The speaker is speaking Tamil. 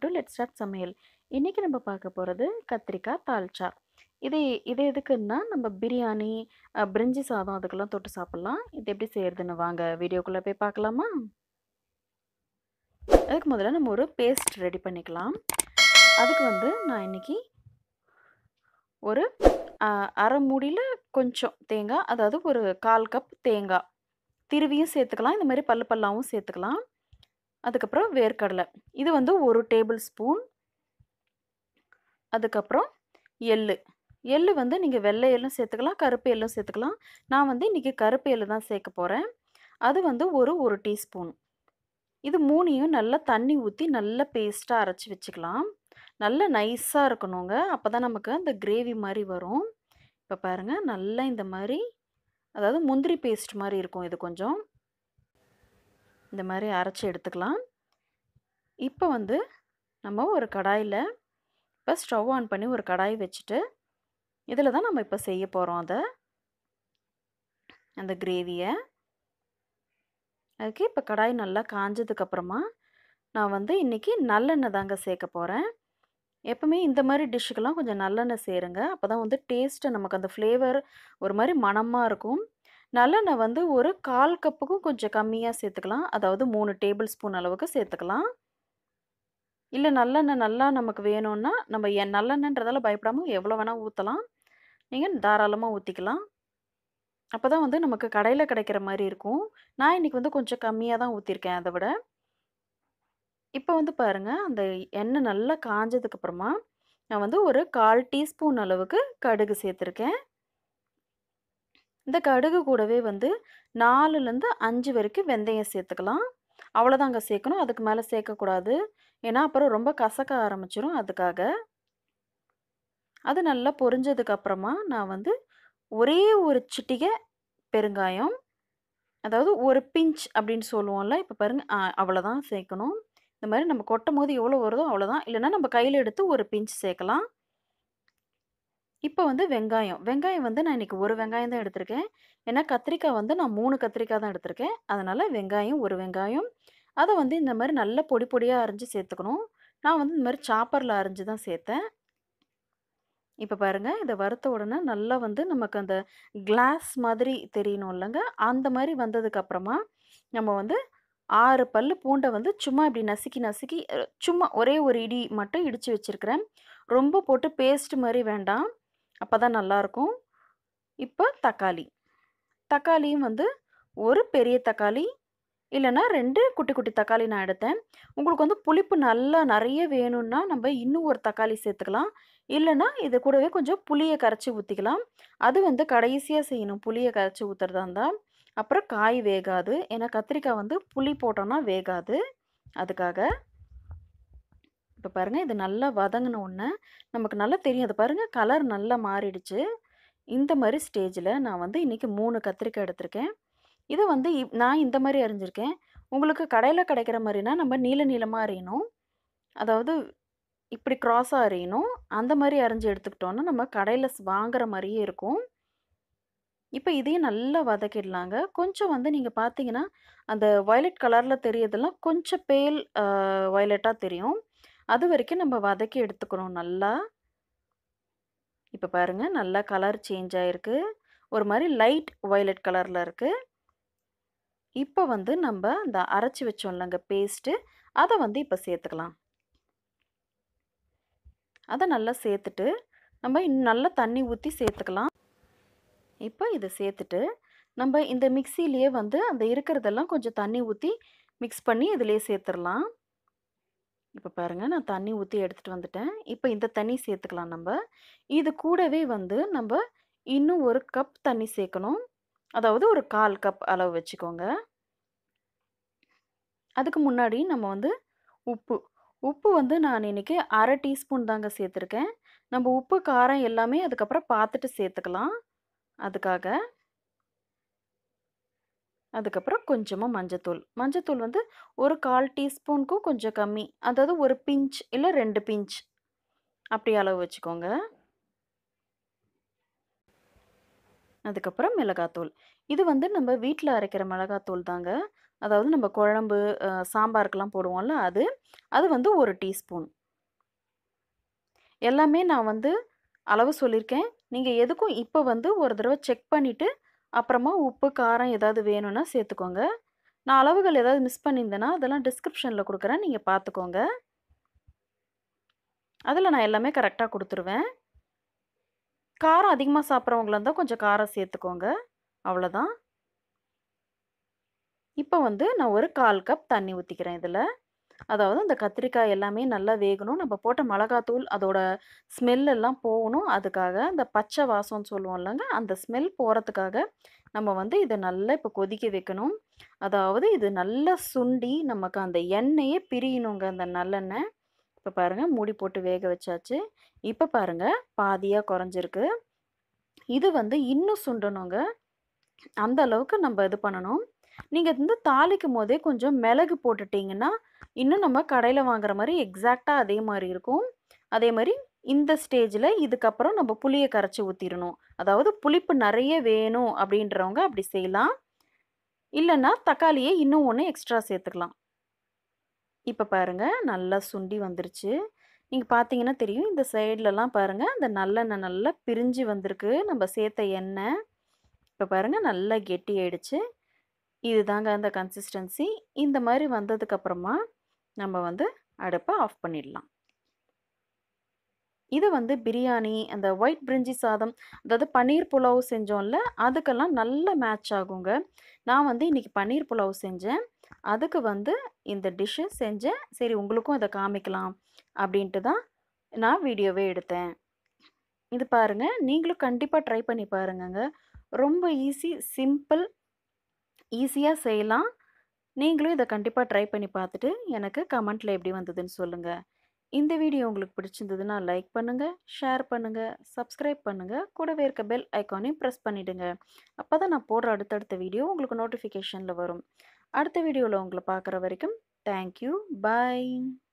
டு லெட் ஸ்டார்ட் சமையல் இன்றைக்கி நம்ம பார்க்க போகிறது கத்திரிக்காய் தால்ச்சா இது இது எதுக்குன்னா நம்ம பிரியாணி அஹ், பிரிஞ்சி சாதம் அதுக்கெல்லாம் தொட்டு சாப்பிட்லாம் இது எப்படி செய்கிறதுன்னு வாங்க வீடியோக்குள்ளே போய் பார்க்கலாமா அதுக்கு முதல்ல நம்ம ஒரு பேஸ்ட் ரெடி பண்ணிக்கலாம் அதுக்கு வந்து நான் இன்னைக்கு ஒரு அஹ், அரை மூடியில் கொஞ்சம் தேங்காய் அதாவது ஒரு கால் கப் தேங்காய் திருவியும் சேர்த்துக்கலாம் இந்த மாதிரி பல்லு பல்லாவும் சேர்த்துக்கலாம் அதுக்கப்புறம் வேர்க்கடலை இது வந்து ஒரு டேபிள் ஸ்பூன் அதுக்கப்புறம் எள்ளு எள்ளு வந்து நீங்கள் வெள்ளை எள்ளும் சேர்த்துக்கலாம் கருப்பு எள்ளும் சேர்த்துக்கலாம் நான் வந்து இன்றைக்கி கருப்பு எள்ளு தான் சேர்க்க போகிறேன் அது வந்து ஒரு ஒரு டீஸ்பூன் இது மூணையும் நல்லா தண்ணி ஊற்றி நல்லா பேஸ்ட்டாக அரைச்சி வச்சுக்கலாம் நல்லா நைஸாக இருக்கணுங்க அப்போ தான் நமக்கு அந்த கிரேவி மாதிரி வரும் இப்போ பாருங்கள் நல்லா இந்த மாதிரி அதாவது முந்திரி பேஸ்ட் மாதிரி இருக்கும் இது கொஞ்சம் இந்த மாதிரி அரைச்சி எடுத்துக்கலாம் இப்போ வந்து நம்ம ஒரு கடாயில் இப்போ ஸ்டவ் ஆன் பண்ணி ஒரு கடாய் வச்சுட்டு இதில் தான் நம்ம இப்போ செய்ய போகிறோம் அதை அந்த கிரேவியை அதுக்கு இப்போ கடாய் நல்லா காஞ்சதுக்கப்புறமா நான் வந்து இன்றைக்கி நல்லெண்ணெய் தாங்க சேர்க்க போகிறேன் எப்பவுமே இந்த மாதிரி டிஷ்ஷுக்கெல்லாம் கொஞ்சம் நல்லெண்ணெய் சேருங்க அப்போ தான் வந்து டேஸ்ட்டு நமக்கு அந்த ஃப்ளேவர் ஒரு மாதிரி மணமாக இருக்கும் நல்லெண்ணெய் வந்து ஒரு கால் கப்புக்கும் கொஞ்சம் கம்மியாக சேர்த்துக்கலாம் அதாவது மூணு டேபிள் ஸ்பூன் அளவுக்கு சேர்த்துக்கலாம் இல்லை நல்லெண்ணெய் நல்லா நமக்கு வேணும்னா நம்ம என் நல்லெண்ணன்றதால பயப்படாமல் எவ்வளோ வேணால் ஊற்றலாம் நீங்கள் தாராளமாக ஊற்றிக்கலாம் அப்போ தான் வந்து நமக்கு கடையில் கிடைக்கிற மாதிரி இருக்கும் நான் இன்றைக்கி வந்து கொஞ்சம் கம்மியாக தான் ஊற்றிருக்கேன் அதை விட இப்போ வந்து பாருங்கள் அந்த எண்ணெய் நல்லா காஞ்சதுக்கப்புறமா நான் வந்து ஒரு கால் டீஸ்பூன் அளவுக்கு கடுகு சேர்த்துருக்கேன் இந்த கடுகு கூடவே வந்து நாலுலேருந்து அஞ்சு வரைக்கும் வெந்தயம் சேர்த்துக்கலாம் அவ்வளோதாங்க சேர்க்கணும் அதுக்கு மேலே சேர்க்கக்கூடாது ஏன்னா அப்புறம் ரொம்ப கசக்க ஆரம்பிச்சிரும் அதுக்காக அது நல்லா பொரிஞ்சதுக்கு அப்புறமா நான் வந்து ஒரே ஒரு சிட்டிகை பெருங்காயம் அதாவது ஒரு பிஞ்ச் அப்படின்னு சொல்லுவோம்ல இப்போ பாருங்கள் அவ்வளோதான் சேர்க்கணும் இந்த மாதிரி நம்ம கொட்டும் போது எவ்வளோ வருதோ அவ்வளோதான் இல்லைன்னா நம்ம கையில் எடுத்து ஒரு பிஞ்ச் சேர்க்கலாம் இப்போ வந்து வெங்காயம் வெங்காயம் வந்து நான் இன்றைக்கி ஒரு வெங்காயம் தான் எடுத்திருக்கேன் ஏன்னா கத்திரிக்காய் வந்து நான் மூணு கத்திரிக்காய் தான் எடுத்திருக்கேன் அதனால் வெங்காயம் ஒரு வெங்காயம் அதை வந்து இந்த மாதிரி நல்ல பொடி பொடியாக அரிஞ்சு சேர்த்துக்கணும் நான் வந்து இந்த மாதிரி சாப்பரில் அரிஞ்சு தான் சேர்த்தேன் இப்போ பாருங்கள் இதை வறுத்த உடனே நல்லா வந்து நமக்கு அந்த கிளாஸ் மாதிரி தெரியணும் இல்லைங்க அந்த மாதிரி வந்ததுக்கப்புறமா நம்ம வந்து ஆறு பல்லு பூண்டை வந்து சும்மா இப்படி நசுக்கி நசுக்கி அஹ், சும்மா ஒரே ஒரு இடி மட்டும் இடித்து வச்சுருக்கிறேன் ரொம்ப போட்டு பேஸ்ட் மாதிரி வேண்டாம் அப்போ தான் நல்லாயிருக்கும் இப்போ தக்காளி தக்காளியும் வந்து ஒரு பெரிய தக்காளி இல்லைன்னா ரெண்டு குட்டி குட்டி தக்காளி நான் எடுத்தேன் உங்களுக்கு வந்து புளிப்பு நல்லா நிறைய வேணும்னா நம்ம இன்னும் ஒரு தக்காளி சேர்த்துக்கலாம் இல்லைன்னா இது கூடவே கொஞ்சம் புளியை கரைச்சி ஊற்றிக்கலாம் அது வந்து கடைசியாக செய்யணும் புளியை கரைச்சி ஊற்றுறதா இருந்தால் அப்புறம் காய் வேகாது ஏன்னா கத்திரிக்காய் வந்து புளி போட்டோன்னா வேகாது அதுக்காக இப்போ பாருங்கள் இது நல்லா வதங்கின உடனே நமக்கு நல்லா தெரியும் அது பாருங்கள் கலர் நல்லா மாறிடுச்சு இந்த மாதிரி ஸ்டேஜில் நான் வந்து இன்றைக்கி மூணு கத்திரிக்காய் எடுத்திருக்கேன் இது வந்து இப்- நான் இந்த மாதிரி அரிஞ்சிருக்கேன் உங்களுக்கு கடையில் கிடைக்கிற மாதிரினா நம்ம நீல நீளமாக அரியணும் அதாவது இப்படி க்ராஸாக அரியணும் அந்த மாதிரி அரிஞ்சு எடுத்துக்கிட்டோன்னா நம்ம கடையில் வாங்குற மாதிரியே இருக்கும் இப்போ இதையும் நல்லா வதக்கிடலாங்க கொஞ்சம் வந்து நீங்கள் பார்த்தீங்கன்னா அந்த வயலட் கலரில் தெரியறதெல்லாம் கொஞ்சம் பேல் வயலட்டாக தெரியும் அது வரைக்கும் நம்ம வதக்கி எடுத்துக்கணும் நல்லா இப்போ பாருங்கள் நல்லா கலர் சேஞ்ச் ஆகிருக்கு ஒரு மாதிரி லைட் வயலட் கலரில் இருக்குது இப்போ வந்து நம்ம இந்த அரைச்சி வச்சோம்லங்க பேஸ்ட்டு அதை வந்து இப்போ சேர்த்துக்கலாம் அதை நல்லா சேர்த்துட்டு நம்ம இன்னும் நல்லா தண்ணி ஊற்றி சேர்த்துக்கலாம் இப்போ இதை சேர்த்துட்டு நம்ம இந்த மிக்சிலேயே வந்து அந்த இருக்கிறதெல்லாம் கொஞ்சம் தண்ணி ஊற்றி மிக்ஸ் பண்ணி இதிலே சேர்த்துடலாம் இப்போ பாருங்கள் நான் தண்ணி ஊற்றி எடுத்துகிட்டு வந்துட்டேன் இப்போ இந்த தண்ணி சேர்த்துக்கலாம் நம்ம இது கூடவே வந்து நம்ம இன்னும் ஒரு கப் தண்ணி சேர்க்கணும் அதாவது ஒரு கால் கப் அளவு வச்சுக்கோங்க அதுக்கு முன்னாடி நம்ம வந்து உப்பு உப்பு வந்து நான் இன்னைக்கு அரை டீஸ்பூன் தாங்க சேர்த்துருக்கேன் நம்ம உப்பு காரம் எல்லாமே அதுக்கப்புறம் பார்த்துட்டு சேர்த்துக்கலாம் அதுக்காக அதுக்கப்புறம் கொஞ்சமாக மஞ்சத்தூள் மஞ்சத்தூள் வந்து ஒரு கால் டீஸ்பூனுக்கும் கொஞ்சம் கம்மி அதாவது ஒரு பிஞ்ச் இல்லை ரெண்டு பிஞ்ச் அப்படி அளவு வச்சுக்கோங்க அதுக்கப்புறம் மிளகாத்தூள் இது வந்து நம்ம வீட்டில் அரைக்கிற மிளகாத்தூள் தாங்க அதாவது நம்ம குழம்பு அஹ், சாம்பாருக்கெல்லாம் போடுவோம்ல அது அது வந்து ஒரு டீஸ்பூன் எல்லாமே நான் வந்து அளவு சொல்லியிருக்கேன். நீங்க எதுக்கும் இப்ப வந்து ஒரு தடவ செக் பண்ணிட்டு, அப்புறமா உப்பு, காரம் ஏதாவது வேணும்னா சேர்த்துக்கோங்க. நான் அளவுகள் ஏதாவது மிஸ் பண்ணியிருந்தேன்னா, அதெல்லாம் டிஸ்கிரிப்ஷன்ல குடுக்குறேன். நீங்க பார்த்துக்கோங்க. அதுல நான் எல்லாமே கரெக்ட்டா குடுத்துருவேன். காரம் அதிகமா சாப்பிடுறவங்களா இருந்தா கொஞ்சம் காரம் சேர்த்துக்கோங்க. அவ்வளோதான். இப்ப வந்து நான் ஒரு 1/4 கப் தண்ணி ஊத்திக்கிறேன் இதுல. அதாவது அந்த கத்திரிக்காய் எல்லாமே நல்லா வேகணும். நம்ம போட்ட மிளகாத்தூள் அதோட ஸ்மெல் எல்லாம் போகணும். அதுக்காக அந்த பச்சை வாசம்ன்னு சொல்லுவோம் இல்லங்க, அந்த ஸ்மெல் போறதுக்காக நம்ம வந்து இத நல்லா இப்ப கொதிக்க வைக்கணும். அதாவது இது நல்லா சுண்டி நமக்கு அந்த எண்ணெயே பிரியணுங்க அந்த நல்லெண்ணெய். இப்ப பாருங்க மூடி போட்டு வேக வச்சாச்சு. இப்ப பாருங்க பாதியா குறைஞ்சிருக்கு. இது வந்து இன்னும் சுண்டணுங்க. அந்த அளவுக்கு நம்ம இது பண்ணணும். நீங்க வந்து தாளிக்கும்போதே கொஞ்சம் மிளகு போட்டுட்டீங்கன்னா, இன்னும் நம்ம கடையில வாங்குற மாரி எக்ஸாக்ட்டா அதே மாரி இருக்கும். அதே மாரி இந்த ஸ்டேஜ்ல இதுக்கப்புறம் நம்ம புளிய கரைச்சு ஊத்திரணும். அதாவது புளிப்பு நெறைய வேணும் அப்படின்றவங்க அப்படி செய்யலாம். இல்லன்னா தக்காளியே இன்னும் 1 எக்ஸ்ட்ரா சேர்த்துக்கலாம். இப்ப பாருங்க நல்லா சுண்டி வந்துருச்சு. நீங்க பார்த்தீங்கன்னா தெரியும். இந்த சைட்லலாம் பாருங்க அந்த நல்லெண்ணெய் நல்லா பிரிஞ்சு வந்திருக்கு. நம்ம சேர்த்த எண்ணெய். இப்ப பாருங்க நல்லா கெட்டியாயிடுச்சு. இதுதாங்க அந்த கன்சிஸ்டன்சி. இந்த மாரி வந்ததுக்கு அப்புறமா நம்ம வந்து அடுப்ப ஆஃப் பண்ணிடலாம். இது வந்து பிரியாணி, அந்த ஒயிட் பிரிஞ்சி சாதம், அதாவது பன்னீர் புலாவ் செஞ்சோம்ல, அதுக்கெல்லாம் நல்ல மேட்ச் ஆகுங்க. நான் வந்து இன்னைக்கு பன்னீர் புலாவ் செஞ்சேன். அதுக்கு வந்து இந்த டிஷ்ஷு செஞ்சேன். சரி உங்களுக்கும் இத காமிக்கலாம் அப்படின்ட்டு தான் நான் வீடியோவே எடுத்தேன். இது பாருங்க. நீங்களும் கண்டிப்பா ட்ரை பண்ணி பாருங்கங்க. ரொம்ப ஈஸி, சிம்பிள். ஈஸியா செய்யலாம். நீங்களும் இத கண்டிப்பா ட்ரை பண்ணி பார்த்துட்டு எனக்கு கமெண்ட்ல எப்படி வந்ததுன்னு சொல்லுங்க. இந்த வீடியோ உங்களுக்கு பிடிச்சிருந்ததுன்னா லைக் பண்ணுங்க, ஷேர் பண்ணுங்க, சப்ஸ்கிரைப் பண்ணுங்க. கூடவே இருக்க பெல் ஐகானையும் பிரஸ் பண்ணிடுங்க. அப்பதான் நான் போடுற அடுத்தடுத்த வீடியோ உங்களுக்கு நோட்டிஃபிகேஷன்ல வரும். அடுத்த வீடியோல உங்கள பார்க்குற வரைக்கும் தேங்க் யூ. பாய்.